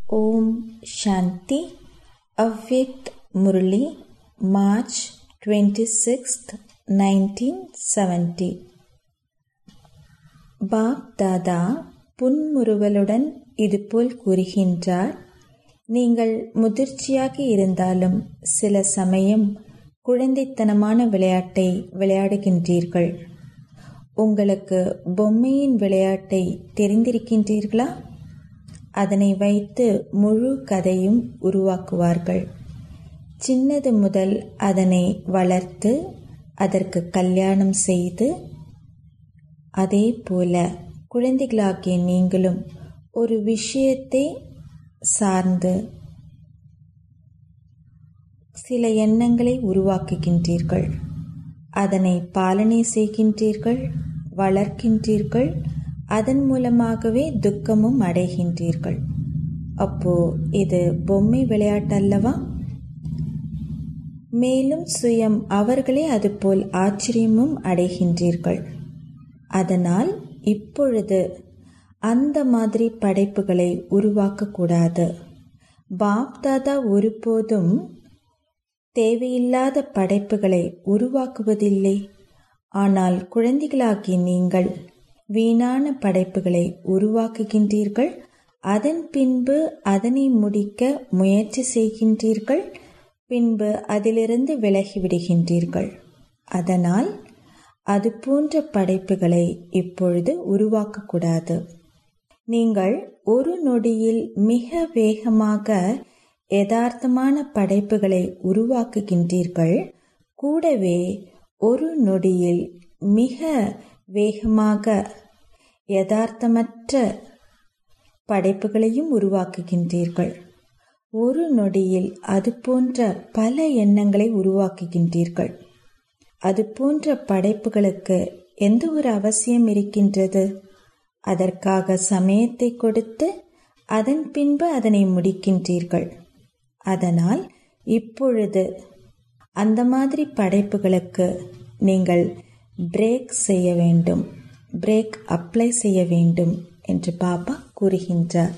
ஓம் Shanti Avyakt Murli March twenty sixth nineteen seventy BapDada புன்முறுவலுடன் இதுபோல் கூறுகின்றார் நீங்கள் முதிர்ச்சியாக இருந்தாலும் சில சமயம் குழந்தைத்தனமான விளையாட்டை விளையாடுகின்றீர்கள் உங்களுக்கு பொம்மையின் விளையாட்டை தெரிந்திருக்கின்றீர்களா அதனை வைத்து முழு கதையும் உருவாக்குவார்கள் சின்னது முதல் அதனை வளர்த்து அதற்கு கல்யாணம் செய்து அதே போல குழந்தைகளாகிய நீங்களும் ஒரு விஷயத்தை சார்ந்து சில எண்ணங்களை உருவாக்குகின்றீர்கள் அதனை பாலனை செய்கின்றீர்கள் வளர்க்கின்றீர்கள் அதன் மூலமாகவே துக்கமும் அடைகின்றீர்கள் அப்போ இது பொம்மை விளையாட்டல்லவா மேலும் சுயம் அவர்களே அதுபோல் ஆச்சரியமும் அடைகின்றீர்கள் அதனால் இப்பொழுது அந்த மாதிரி படைப்புகளை உருவாக்கக்கூடாது பாப் தாதா ஒருபோதும் தேவையில்லாத படைப்புகளை உருவாக்குவதில்லை ஆனால் குழந்தைகளாகிய நீங்கள் வீணான படைப்புகளை உருவாக்குகின்றீர்கள் அதன் பின்பு அதனை முடிக்க முயற்சி செய்கின்றீர்கள் பின்பு அதிலிருந்து விலகிவிடுகின்றீர்கள் அதனால் அது போன்ற படைப்புகளை இப்பொழுது உருவாக்கக்கூடாது நீங்கள் ஒரு நொடியில் மிக வேகமாக யதார்த்தமான படைப்புகளை உருவாக்குகின்றீர்கள் கூடவே ஒரு நொடியில் மிக வேகமாக யதார்த்தமற்ற படைப்புகளையும் உருவாக்குகின்றீர்கள் ஒரு நொடியில் அது போன்ற பல எண்ணங்களை உருவாக்குகின்றீர்கள் அது போன்ற படைப்புகளுக்கு எந்த ஒரு அவசியம் இருக்கின்றது அதற்காக சமயத்தை கொடுத்து அதன் பின்பு அதனை முடிக்கின்றீர்கள் அதனால் இப்பொழுது அந்த மாதிரி படைப்புகளுக்கு நீங்கள் பிரேக் செய்ய வேண்டும் பிரேக் அப்ளை செய்ய வேண்டும் என்று பாபா கூறுகின்றார்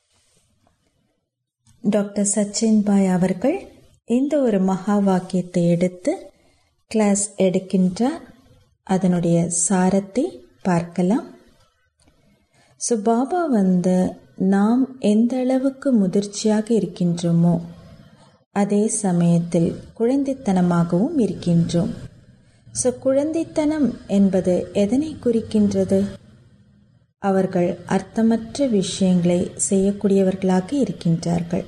டாக்டர் சச்சின் பாய் அவர்கள் இந்த ஒரு மகா வாக்கியத்தை எடுத்து கிளாஸ் எடுக்கின்றார் அதனுடைய சாரத்தை பார்க்கலாம் ஸோ பாபா வந்து நாம் எந்த அளவுக்கு முதிர்ச்சியாக இருக்கின்றோமோ அதே சமயத்தில் குழந்தைத்தனமாகவும் இருக்கின்றோம் ஸோ குழந்தைத்தனம் என்பது எதனை குறிக்கின்றது அவர்கள் அர்த்தமற்ற விஷயங்களை செய்யக்கூடியவர்களாக இருக்கின்றார்கள்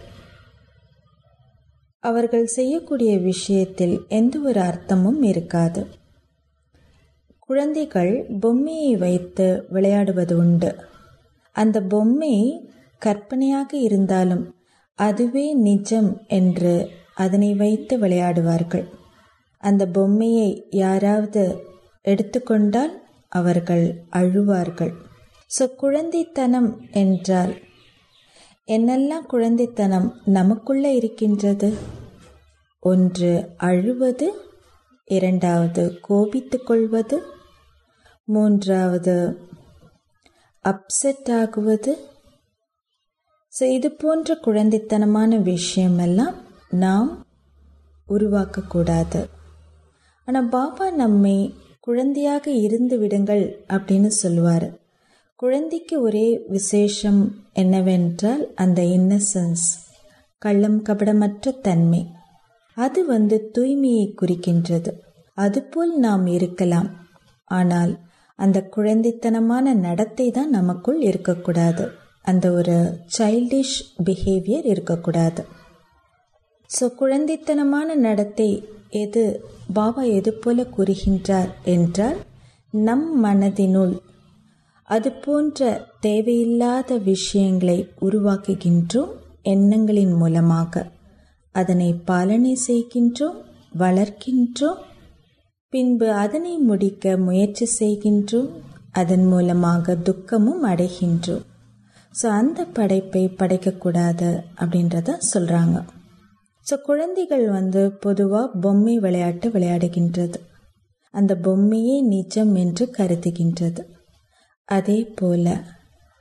அவர்கள் செய்யக்கூடிய விஷயத்தில் எந்த ஒரு அர்த்தமும் இருக்காது குழந்தைகள் பொம்மையை வைத்து விளையாடுவது உண்டு அந்த பொம்மை கற்பனையாக இருந்தாலும் அதுவே நிஜம் என்று அதனை வைத்து விளையாடுவார்கள் அந்த பொம்மையை யாராவது எடுத்துக்கொண்டால் அவர்கள் அழுவார்கள் ஸோ குழந்தைத்தனம் என்றால் என்னெல்லாம் குழந்தைத்தனம் நமக்குள்ள இருக்கின்றது ஒன்று அழுவது இரண்டாவது கோபித்து கொள்வது மூன்றாவது அப்செட் ஆகுவது ஸோ இது போன்ற குழந்தைத்தனமான விஷயமெல்லாம் நாம் உருவாக்கக்கூடாது ஆனால் பாபா நம்மை குழந்தையாக இருந்து விடுங்கள் அப்படின்னு சொல்லுவார் குழந்தைக்கு ஒரே விசேஷம் என்னவென்றால் அந்த இன்னசென்ஸ் கள்ளம் கபடமற்ற தன்மை அது வந்து தூய்மையை குறிக்கின்றது அதுபோல் நாம் இருக்கலாம் ஆனால் அந்த குழந்தைத்தனமான நடத்தை தான் நமக்குள் இருக்கக்கூடாது அந்த ஒரு சைல்டிஷ் பிஹேவியர் இருக்கக்கூடாது ஸோ குழந்தைத்தனமான நடத்தை எது பாபா எது போல கூறுகின்றார் என்றால் நம் மனதினுள் அது போன்ற தேவையில்லாத விஷயங்களை உருவாக்குகின்றோம் எண்ணங்களின் மூலமாக அதனை பாலனை செய்கின்றோம் வளர்க்கின்றோம் பின்பு அதனை முடிக்க முயற்சி செய்கின்றோம் அதன் மூலமாக துக்கமும் அடைகின்றோம் ஸோ அந்த படைப்பை படைக்கக்கூடாது அப்படின்றத சொல்கிறாங்க ஸோ குழந்தைகள் வந்து பொதுவாக பொம்மை விளையாட்டு விளையாடுகின்றது அந்த பொம்மையே நிஜம் என்று கருதுகின்றது அதே போல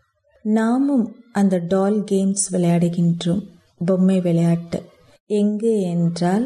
நாமும் அந்த டால் கேம்ஸ் விளையாடுகின்றோம் பொம்மை விளையாட்டு எங்கு என்றால்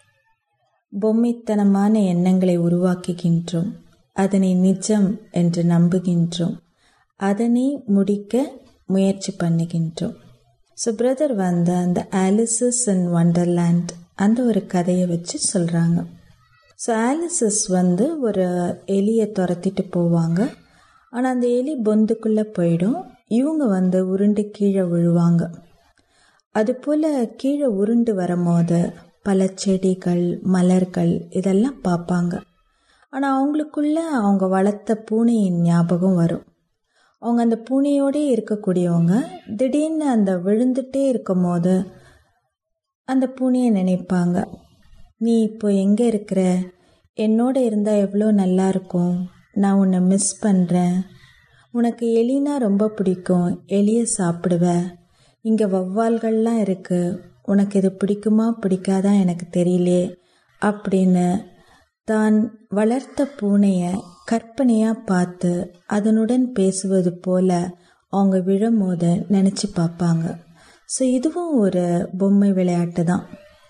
பொம்மைத்தனமான எண்ணங்களை உருவாக்குகின்றோம் அதனை நிஜம் என்று நம்புகின்றோம் அதனை முடிக்க முயற்சி பண்ணுகின்றோம் ஸோ பிரதர் வந்து அந்த ஆலிசஸ் இன் வண்டர்லேண்ட் அந்த ஒரு கதையை வச்சு சொல்கிறாங்க ஸோ ஆலிசஸ் வந்து ஒரு எலியை துரத்திட்டு போவாங்க ஆனால் அந்த எலி பொந்துக்குள்ளே போயிடும் இவங்க வந்து உருண்டு கீழே விழுவாங்க அதுபோல் கீழே உருண்டு வரும்போது பல செடிகள் மலர்கள் இதெல்லாம் பார்ப்பாங்க ஆனால் அவங்களுக்குள்ள அவங்க வளர்த்த பூனையின் ஞாபகம் வரும் அவங்க அந்த பூனையோடே இருக்கக்கூடியவங்க திடீர்னு அந்த விழுந்துட்டே இருக்கும் போது அந்த பூனையை நினைப்பாங்க நீ இப்போ எங்கே இருக்கிற என்னோட இருந்தால் எவ்வளோ நல்லா இருக்கும் நான் உன்னை மிஸ் பண்ணுறேன் உனக்கு எலினா ரொம்ப பிடிக்கும் எலியை சாப்பிடுவ இங்கே வௌவால்கள்லாம் இருக்குது உனக்கு இது பிடிக்குமா பிடிக்காதா எனக்கு தெரியலே அப்படின்னு தான் வளர்த்த பூனையை கற்பனையாக பார்த்து அதனுடன் பேசுவது போல அவங்க விழும்போது நினச்சி பார்ப்பாங்க ஸோ இதுவும் ஒரு பொம்மை விளையாட்டு தான்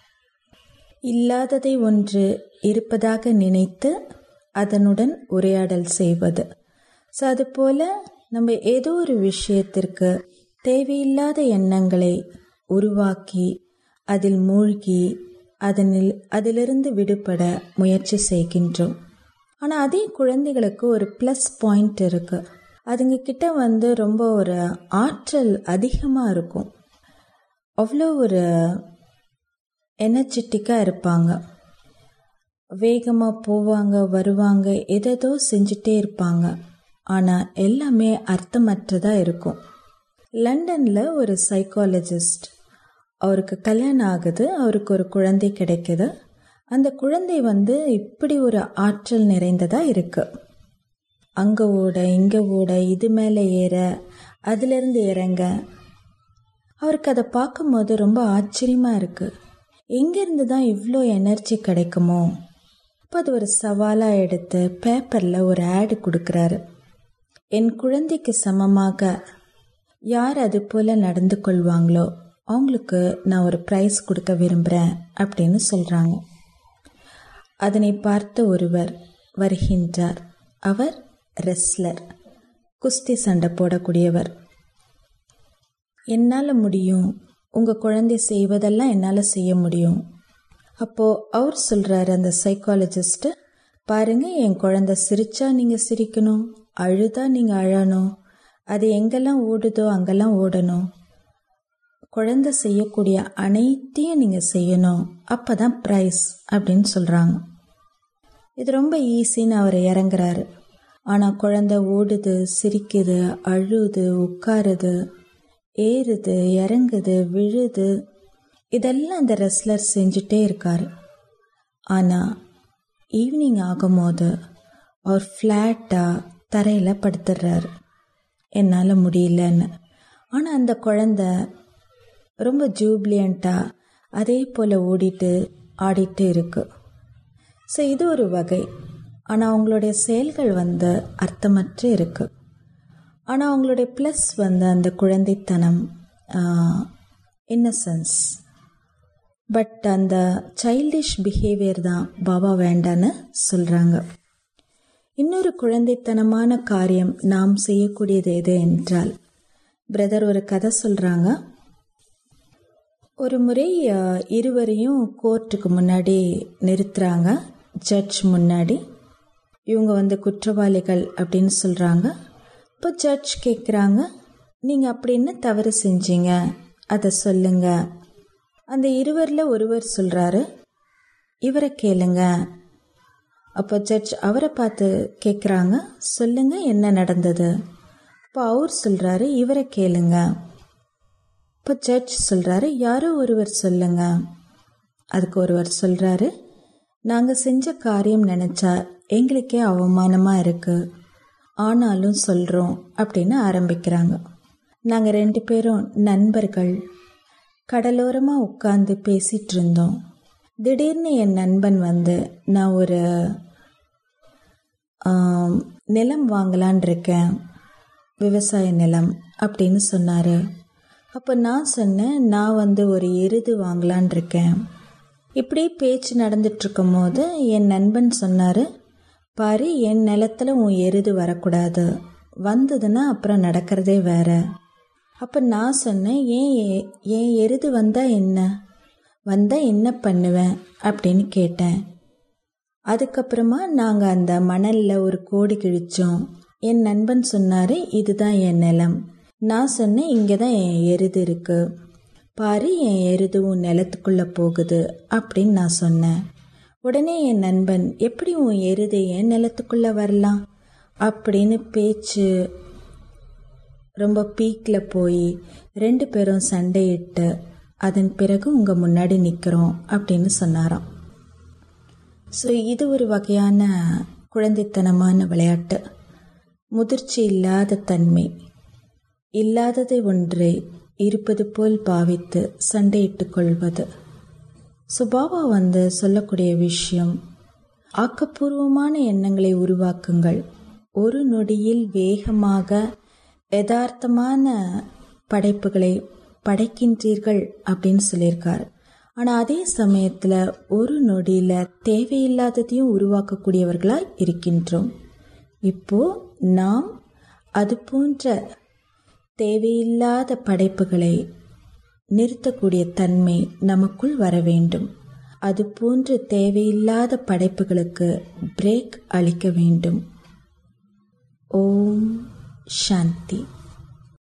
இல்லாததை ஒன்று இருப்பதாக நினைத்து அதனுடன் உரையாடல் செய்வது ஸோ அதுபோல் நம்ம ஏதோ ஒரு விஷயத்திற்கு தேவையில்லாத எண்ணங்களை உருவாக்கி அதில் மூழ்கி அதனில் அதிலிருந்து விடுபட முயற்சி செய்கின்றோம் ஆனால் அதே குழந்தைகளுக்கு ஒரு ப்ளஸ் பாயிண்ட் இருக்குது அதுங்க கிட்ட வந்து ரொம்ப ஒரு ஆற்றல் அதிகமாக இருக்கும் அவ்வளோ ஒரு எனர்ஜெட்டிக்காக இருப்பாங்க வேகமாக போவாங்க வருவாங்க எதேதோ செஞ்சுட்டே இருப்பாங்க ஆனால் எல்லாமே அர்த்தமற்றதாக இருக்கும் லண்டனில் ஒரு சைக்காலஜிஸ்ட் அவருக்கு கல்யாணம் ஆகுது அவருக்கு ஒரு குழந்தை கிடைக்குது அந்த குழந்தை வந்து இப்படி ஒரு ஆற்றல் நிறைந்ததாக இருக்கு அங்கே ஓட இங்கே ஓட இது மேலே ஏற அதிலிருந்து இறங்க அவருக்கு அதை பார்க்கும்போது ரொம்ப ஆச்சரியமாக இருக்குது எங்கேருந்து தான் இவ்வளோ எனர்ஜி கிடைக்குமோ இப்போ அது ஒரு சவாலாக எடுத்து பேப்பரில் ஒரு ஆடு கொடுக்குறாரு என் குழந்தைக்கு சமமாக யார் அது போல் நடந்து கொள்வாங்களோ அவங்களுக்கு நான் ஒரு ப்ரைஸ் கொடுக்க விரும்புகிறேன் அப்படின்னு சொல்கிறாங்க அதனை பார்த்த ஒருவர் வருகின்றார் அவர் ரெஸ்லர் குஸ்தி சண்டை போடக்கூடியவர் என்னால் முடியும் உங்கள் குழந்தை செய்வதெல்லாம் என்னால் செய்ய முடியும் அப்போது அவர் சொல்கிறாரு அந்த சைக்காலஜிஸ்ட்டு பாருங்க என் குழந்தை சிரிச்சா நீங்கள் சிரிக்கணும் அழுதா நீங்கள் அழணும் அது எங்கெல்லாம் ஓடுதோ அங்கெல்லாம் ஓடணும் குழந்தை செய்யக்கூடிய அனைத்தையும் நீங்கள் செய்யணும் அப்போ தான் ப்ரைஸ் அப்படின்னு சொல்கிறாங்க இது ரொம்ப ஈஸின்னு அவர் இறங்குறாரு ஆனால் குழந்தை ஓடுது சிரிக்குது அழுது உட்காருது ஏறுது இறங்குது விழுது இதெல்லாம் அந்த ரெஸ்லர் செஞ்சுட்டே இருக்கார் ஆனால் ஈவினிங் ஆகும்போது அவர் ஃப்ளாட்டாக தரையில் படுத்துடுறாரு என்னால் முடியலன்னு ஆனால் அந்த குழந்த ரொம்ப ஜூப்ளியண்ட்டாக அதே போல் ஓடிட்டு ஆடிட்டு இருக்கு ஸோ இது ஒரு வகை ஆனால் அவங்களுடைய செயல்கள் வந்து அர்த்தமற்று இருக்கு ஆனால் அவங்களுடைய ப்ளஸ் வந்து அந்த குழந்தைத்தனம் இன்னசென்ஸ் பட் அந்த சைல்டிஷ் பிஹேவியர் தான் பாபா வேண்டான்னு சொல்கிறாங்க இன்னொரு குழந்தைத்தனமான காரியம் நாம் செய்யக்கூடியது எது என்றால் பிரதர் ஒரு கதை சொல்கிறாங்க ஒரு முறை இருவரையும் கோர்ட்டுக்கு முன்னாடி நிறுத்துகிறாங்க ஜட்ஜ் முன்னாடி இவங்க வந்து குற்றவாளிகள் அப்படின்னு சொல்கிறாங்க இப்போ ஜட்ஜ் கேட்குறாங்க நீங்கள் அப்படின்னு தவறு செஞ்சீங்க அதை சொல்லுங்க அந்த இருவரில் ஒருவர் சொல்கிறாரு இவரை கேளுங்க அப்போ ஜட்ஜ் அவரை பார்த்து கேட்குறாங்க சொல்லுங்க என்ன நடந்தது இப்போ அவர் சொல்கிறாரு இவரை கேளுங்க இப்போ ஜட்ஜ் சொல்கிறாரு யாரோ ஒருவர் சொல்லுங்க அதுக்கு ஒருவர் சொல்கிறாரு நாங்கள் செஞ்ச காரியம் நினச்சா எங்களுக்கே அவமானமாக இருக்குது ஆனாலும் சொல்கிறோம் அப்படின்னு ஆரம்பிக்கிறாங்க நாங்கள் ரெண்டு பேரும் நண்பர்கள் கடலோரமாக உட்காந்து பேசிகிட்டு இருந்தோம் திடீர்னு என் நண்பன் வந்து நான் ஒரு நிலம் வாங்கலான் இருக்கேன் விவசாய நிலம் அப்படின்னு சொன்னார் அப்போ நான் சொன்னேன் நான் வந்து ஒரு எருது வாங்கலான் இருக்கேன் இப்படி பேச்சு நடந்துட்டு இருக்கும் போது என் நண்பன் சொன்னார் பாரு என் நிலத்துல உன் எருது வரக்கூடாது வந்ததுன்னா அப்புறம் நடக்கிறதே வேற அப்போ நான் சொன்னேன் ஏன் எ- என் எருது வந்தால் என்ன வந்தால் என்ன பண்ணுவேன் அப்படின்னு கேட்டேன் அதுக்கப்புறமா நாங்கள் அந்த மணலில் ஒரு கோடு கிழிச்சோம் என் நண்பன் சொன்னார் இதுதான் என் நிலம் நான் சொன்னேன் இங்கே தான் என் எருது இருக்கு பாரு என் எருது உன் நிலத்துக்குள்ளே போகுது அப்படின்னு நான் சொன்னேன் உடனே என் நண்பன் எப்படி உன் எருது என் நிலத்துக்குள்ளே வரலாம் அப்படின்னு பேச்சு ரொம்ப பீக்கில் போய் ரெண்டு பேரும் சண்டையிட்டு அதன் பிறகு உங்கள் முன்னாடி நிற்கிறோம் அப்படின்னு சொன்னாராம் ஸோ இது ஒரு வகையான குழந்தைத்தனமான விளையாட்டு முதிர்ச்சி இல்லாத தன்மை இல்லாததை ஒன்றை இருப்பது போல் பாவித்து சண்டையிட்டுக் கொள்வது சுபாவா வந்து சொல்லக்கூடிய விஷயம் ஆக்கப்பூர்வமான எண்ணங்களை உருவாக்குங்கள் ஒரு நொடியில் வேகமாக யதார்த்தமான படைப்புகளை படைக்கின்றீர்கள் அப்படின்னு சொல்லியிருக்கார் ஆனால் அதே சமயத்தில் ஒரு நொடியில் தேவையில்லாததையும் உருவாக்கக்கூடியவர்களாய் இருக்கின்றோம் இப்போ நாம் அது போன்ற தேவையில்லாத படைப்புகளை நிறுத்தக்கூடிய தன்மை நமக்குள் வர வேண்டும் அது போன்ற தேவையில்லாத படைப்புகளுக்கு பிரேக் அளிக்க வேண்டும் ஓம் சாந்தி